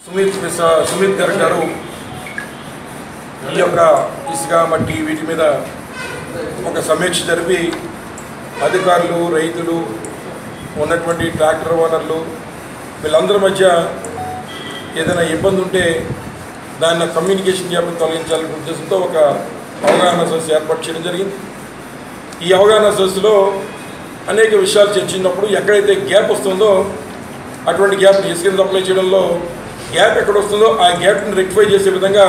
సుమిత్ మిశ్రా సుమిత్ గారు గారు ఈ యొక్క ఇసుక మట్టి వీటి మీద ఒక సమీక్ష జరిపి అధికారులు రైతులు ఉన్నటువంటి ట్రాక్టర్ ఓనర్లు వీళ్ళందరి మధ్య ఏదైనా ఇబ్బంది ఉంటే దాన్ని కమ్యూనికేషన్ గ్యాప్ని తొలగించాలనే ఉద్దేశంతో ఒక అవగాహన సదస్సు ఏర్పాటు చేయడం జరిగింది ఈ అవగాహన సదస్సులో అనేక విషయాలు చర్చించినప్పుడు ఎక్కడైతే గ్యాప్ వస్తుందో అటువంటి గ్యాప్ని ఇసుకని అప్లై చేయడంలో గ్యాప్ ఎక్కడ వస్తుందో ఆ గ్యాప్ని రెక్టిఫై చేసే విధంగా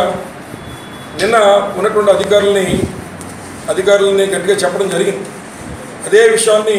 నిన్న ఉన్నటువంటి అధికారులని అధికారులని గట్టిగా చెప్పడం జరిగింది అదే విషయాన్ని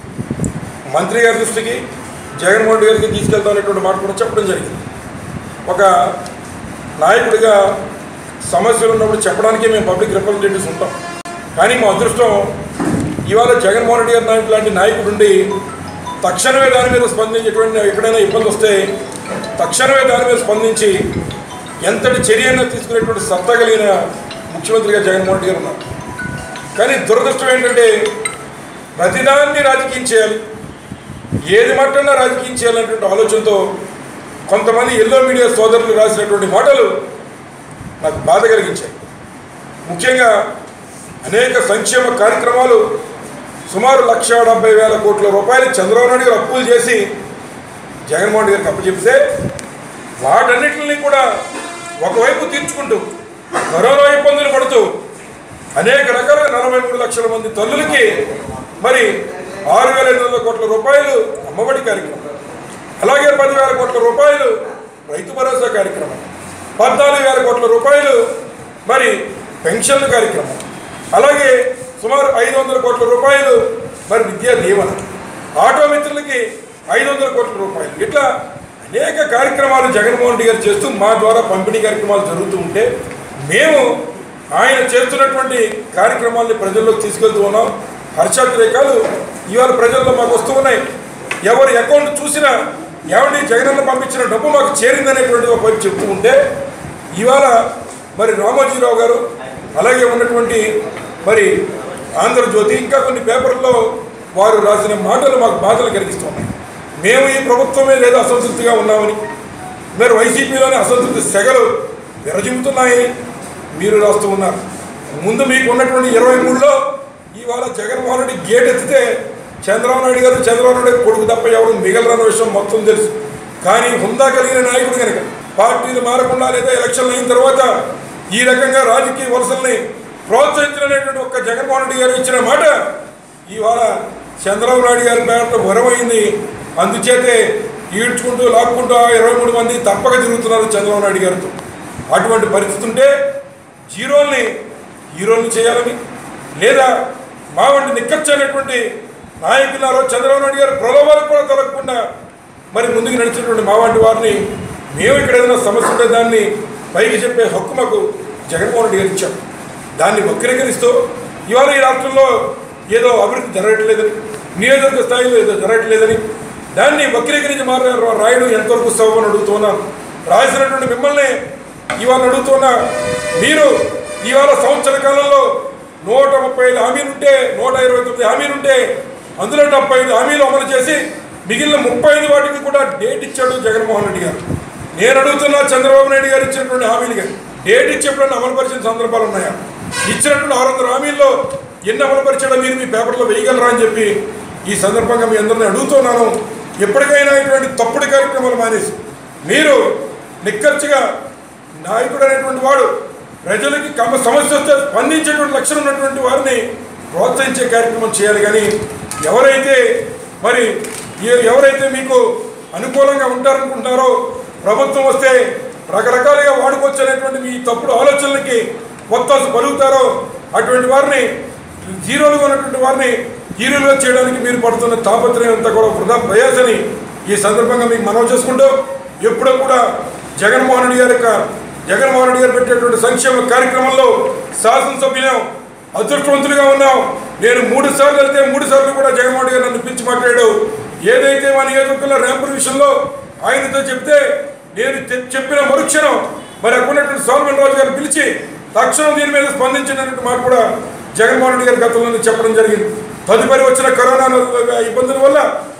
మంత్రి గారి దృష్టికి జగన్మోహన్ రెడ్డి గారికి తీసుకెళ్తామనేటువంటి మాట కూడా చెప్పడం జరిగింది ఒక నాయకుడిగా సమస్యలు ఉన్నప్పుడు చెప్పడానికే మేము పబ్లిక్ రిప్రజెంటేటివ్స్ ఉంటాం కానీ మా అదృష్టం ఇవాళ జగన్మోహన్ రెడ్డి గారి నాయకుడు లాంటి నాయకుడు ఉండి తక్షణమే దాని మీద స్పందించేటువంటి ఎక్కడైనా ఇబ్బంది వస్తే తక్షణమే దాని మీద స్పందించి ఎంతటి చర్య అయినా తీసుకునేటువంటి సత్తా కలిగిన ముఖ్యమంత్రిగా జగన్మోహన్ రెడ్డి గారు ఉన్నారు కానీ దురదృష్టం ఏంటంటే ప్రతిదాన్ని రాజకీయం చేయాలి ఏది మాట్లాడినా రాజకీయం చేయాలనేటువంటి ఆలోచనతో కొంతమంది ఎల్లో మీడియా సోదరులు రాసినటువంటి మాటలు నాకు బాధ కలిగించాయి ముఖ్యంగా అనేక సంక్షేమ కార్యక్రమాలు సుమారు లక్ష డెబ్బై వేల కోట్ల రూపాయలు చంద్రబాబు నాయుడు గారు అప్పులు చేసి జగన్మోహన్ రెడ్డి గారికి అప్పచెప్తే వాటన్నిటిని కూడా ఒకవైపు తీర్చుకుంటూ కరోనా ఇబ్బందులు పడుతూ అనేక రకాల నలభై మూడు లక్షల మంది తల్లులకి మరి ఆరు వేల ఐదు వందల కోట్ల రూపాయలు అమ్మఒడి కార్యక్రమం అలాగే పదివేల కోట్ల రూపాయలు రైతు భరోసా కార్యక్రమం పద్నాలుగు వేల కోట్ల రూపాయలు మరి పెన్షన్ల కార్యక్రమం అలాగే సుమారు ఐదు వందల కోట్ల రూపాయలు మరి విద్యా దీవెన ఆటో మిత్రులకి ఐదు వందల కోట్ల రూపాయలు ఇట్లా అనేక కార్యక్రమాలు జగన్మోహన్ రెడ్డి గారు చేస్తూ మా ద్వారా పంపిణీ కార్యక్రమాలు జరుగుతూ ఉంటే మేము ఆయన చేస్తున్నటువంటి కార్యక్రమాల్ని ప్రజల్లోకి తీసుకెళ్తూ ఉన్నాం హర్షాతిరేకాలు ఇవాళ ప్రజల్లో మాకు వస్తూ ఉన్నాయి ఎవరి అకౌంట్ చూసినా ఏమండి జగనన్న పంపించిన డబ్బు మాకు చేరిందనేటువంటి ఒక వైపు చెప్తూ ఉంటే ఇవాళ మరి రామోజీరావు గారు అలాగే ఉన్నటువంటి మరి ఆంధ్రజ్యోతి ఇంకా కొన్ని పేపర్లో వారు రాసిన మాటలు మాకు బాధలు కలిగిస్తున్నాయి మేము ఈ ప్రభుత్వమే లేదా అసంతృప్తిగా ఉన్నామని మరి వైసీపీలోని అసంతృప్తి సెగలు విరజిమ్ముతున్నాయని మీరు రాస్తూ ఉన్నారు ముందు మీకు ఉన్నటువంటి ఇరవై మూడులో ఇవాళ జగన్మోహన్ రెడ్డి గేట్ ఎత్తితే చంద్రబాబు నాయుడు గారు చంద్రబాబు నాయుడు గారు కొడుకు తప్ప ఎవరు మిగలరన్న విషయం మొత్తం తెలుసు కానీ హుందా కలిగిన నాయకుడు కనుక పార్టీలు మారకుండా లేదా ఎలక్షన్లు అయిన తర్వాత ఈ రకంగా రాజకీయ వలసల్ని ప్రోత్సహించినటువంటి ఒక్క జగన్మోహన్ రెడ్డి గారు ఇచ్చిన మాట ఇవాళ చంద్రబాబు నాయుడు గారి పేరుతో వరమైంది అందుచేతే ఈడ్చుకుంటూ లాక్కుంటూ ఆ ఇరవై మూడు మంది తప్పక తిరుగుతున్నారు చంద్రబాబు నాయుడు గారితో అటువంటి పరిస్థితి ఉంటే జీరోల్ని హీరోల్ని చేయాలని లేదా మా వంటి నిక్కచ్చైనటువంటి నాయకులారో చంద్రబాబు నాయుడు గారు ప్రలోభాలకు కూడా తొలగకుండా మరి ముందుకు నడిచినటువంటి మా వంటి వారిని మేము ఇక్కడ ఏదైనా సమస్య ఉంటే దాన్ని పైకి చెప్పే హక్కు మాకు జగన్మోహన్ రెడ్డి గారు ఇచ్చాం దాన్ని వక్రీకరిస్తూ ఇవాళ ఈ రాష్ట్రంలో ఏదో అభివృద్ధి జరగట్లేదని నియోజకవర్గ స్థాయిలో ఏదో జరగట్లేదని దాన్ని వక్రీకరించి మార రాయడం ఎంతవరకు సవ్వని అడుగుతున్నాను రాసినటువంటి మిమ్మల్ని ఇవాళ అడుగుతున్నా మీరు ఇవాళ సంవత్సర కాలంలో నూట ముప్పై ఐదు హామీలు ఉంటే నూట ఇరవై తొమ్మిది హామీలు ఉంటే అందులో డెబ్బై ఐదు హామీలు అమలు చేసి మిగిలిన ముప్పై ఐదు వాటికి కూడా డేట్ ఇచ్చాడు జగన్మోహన్ రెడ్డి గారు నేను అడుగుతున్నా చంద్రబాబు నాయుడు గారు ఇచ్చినటువంటి హామీలుగా డేట్ ఇచ్చేప్పుడు అమలుపరిచిన సందర్భాలు ఉన్నాయా ఇచ్చినటువంటి ఆరు వందల హామీల్లో ఎన్ని అమలుపరిచాడో మీరు మీ పేపర్లో వేయగలరా అని చెప్పి ఈ సందర్భంగా మీ అందరిని అడుగుతున్నాను ఎప్పటికైనా ఇటువంటి తప్పుడు కార్యక్రమాలు మానేసి మీరు నిక్కర్చిగా నాయకుడు అనేటువంటి వాడు ప్రజలకి కమ సమస్య వస్తే స్పందించేటువంటి లక్షణం ఉన్నటువంటి వారిని ప్రోత్సహించే కార్యక్రమం చేయాలి కానీ ఎవరైతే మరి ఏ- ఎవరైతే మీకు అనుకూలంగా ఉంటారనుకుంటున్నారో ప్రభుత్వం వస్తే రకరకాలుగా వాడుకోవచ్చు అనేటువంటి మీ తప్పుడు ఆలోచనలకి కొత్త పలుకుతారో అటువంటి వారిని జీరోలుగా ఉన్నటువంటి వారిని హీరోలుగా చేయడానికి మీరు పడుతున్న తాపత్రయం అంతా కూడా వృధా ప్రయాసని ఈ సందర్భంగా మీకు మనవి చేసుకుంటూ ఎప్పుడూ కూడా జగన్మోహన్ రెడ్డి గారి యొక్క జగన్మోహన్ రెడ్డి గారు పెట్టేటువంటి సంక్షేమ కార్యక్రమంలో శాసనసభ్యులం అదృష్టవంతులుగా ఉన్నాం నేను మూడు సార్లు వెళ్తే మూడు సార్లు కూడా జగన్మోహన్ రెడ్డి గారు నన్ను పిలిచి మాట్లాడాడు ఏదైతే మా నియోజకవర్గంలో ర్యాంపుల విషయంలో ఆయనతో చెప్తే నేను చె- చెప్పిన మరుక్షణం మరి అక్కడ ఉన్నటువంటి సోలమన్ రాజు గారిని పిలిచి తక్షణం దీని మీద స్పందించినటువంటి మాట కూడా జగన్మోహన్ రెడ్డి గారి గతంలో చెప్పడం జరిగింది తదుపరి వచ్చిన కరోనా ఇబ్బందుల వల్ల